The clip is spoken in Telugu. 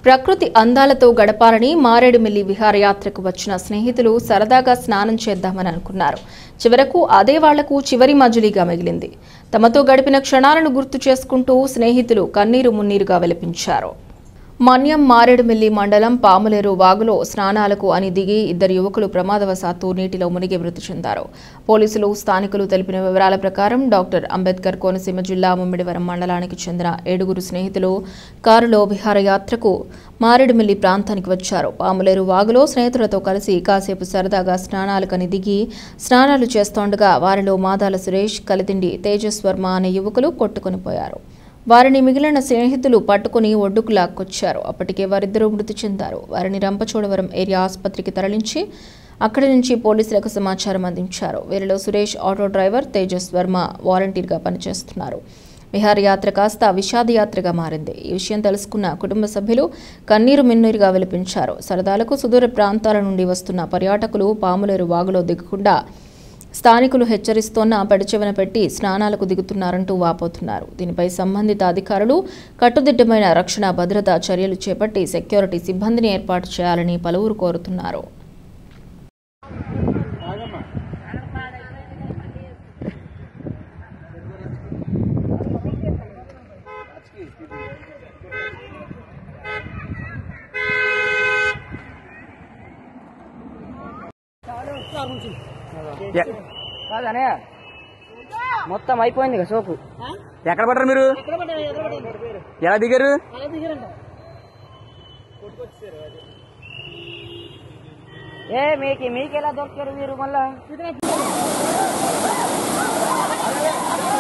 ప్రకృతి అందాలతో గడపాలని మారేడుమిల్లి విహారయాత్రకు వచ్చిన స్నేహితులు సరదాగా స్నానం చేద్దామని అనుకున్నారు చివరకు అదే వాళ్లకు చివరి మజిలీగా మిగిలింది తమతో గడిపిన క్షణాలను గుర్తు చేసుకుంటూ స్నేహితులు కన్నీరు మున్నీరుగా విలపించారు మన్యం మారేడుమిల్లి మండలం పాములేరు వాగులో స్నానాలకు అని దిగి ఇద్దరు యువకులు ప్రమాదవశాత్తు నీటిలో మునిగి మృతి చెందారు పోలీసులు స్థానికులు తెలిపిన వివరాల ప్రకారం డాక్టర్ అంబేద్కర్ కోనసీమ జిల్లా ముమ్మిడివరం మండలానికి చెందిన ఏడుగురు స్నేహితులు కారులో విహారయాత్రకు మారేడుమిల్లి ప్రాంతానికి వచ్చారు పాములేరు వాగులో స్నేహితులతో కలిసి కాసేపు సరదాగా స్నానాలకని దిగి స్నానాలు చేస్తోండగా వారిలో మాదాల సురేష్ కలితిండి తేజస్ వర్మ అనే యువకులు కొట్టుకొని పోయారు వారిని మిగిలిన స్నేహితులు పట్టుకుని ఒడ్డుకు లాక్కొచ్చారు అప్పటికే వారిద్దరూ మృతి చెందారు వారిని రంపచోడవరం ఏరియా ఆసుపత్రికి తరలించి అక్కడి నుంచి పోలీసులకు సమాచారం అందించారు వీరిలో సురేష్ ఆటో డ్రైవర్ తేజస్ వర్మ వాలంటీర్గా పనిచేస్తున్నారు విహారయాత్ర కాస్త విషాదయాత్రగా మారింది ఈ విషయం తెలుసుకున్న కుటుంబ సభ్యులు కన్నీరు మిన్నీరుగా విలిపించారు సరదాలకు సుదూర ప్రాంతాల నుండి వస్తున్న పర్యాటకులు పాములేరు వాగులో దిగకుండా స్థానికులు హెచ్చరిస్తోన్న పెడచెవిన పెట్టి స్నానాలకు దిగుతున్నారంటూ వాపోతున్నారు దీనిపై సంబంధిత అధికారులు కట్టుదిట్టమైన రక్షణ భద్రతా చర్యలు చేపట్టి సెక్యూరిటీ సిబ్బందిని ఏర్పాటు చేయాలని పలువురు కోరుతున్నారు కాదనే మొత్తం అయిపోయింది కదా సోపు ఎక్కడ పడ్డారు మీరు ఎలా దిగారు ఏ మీకు మీకు ఎలా దొరికారు మీరు మళ్ళా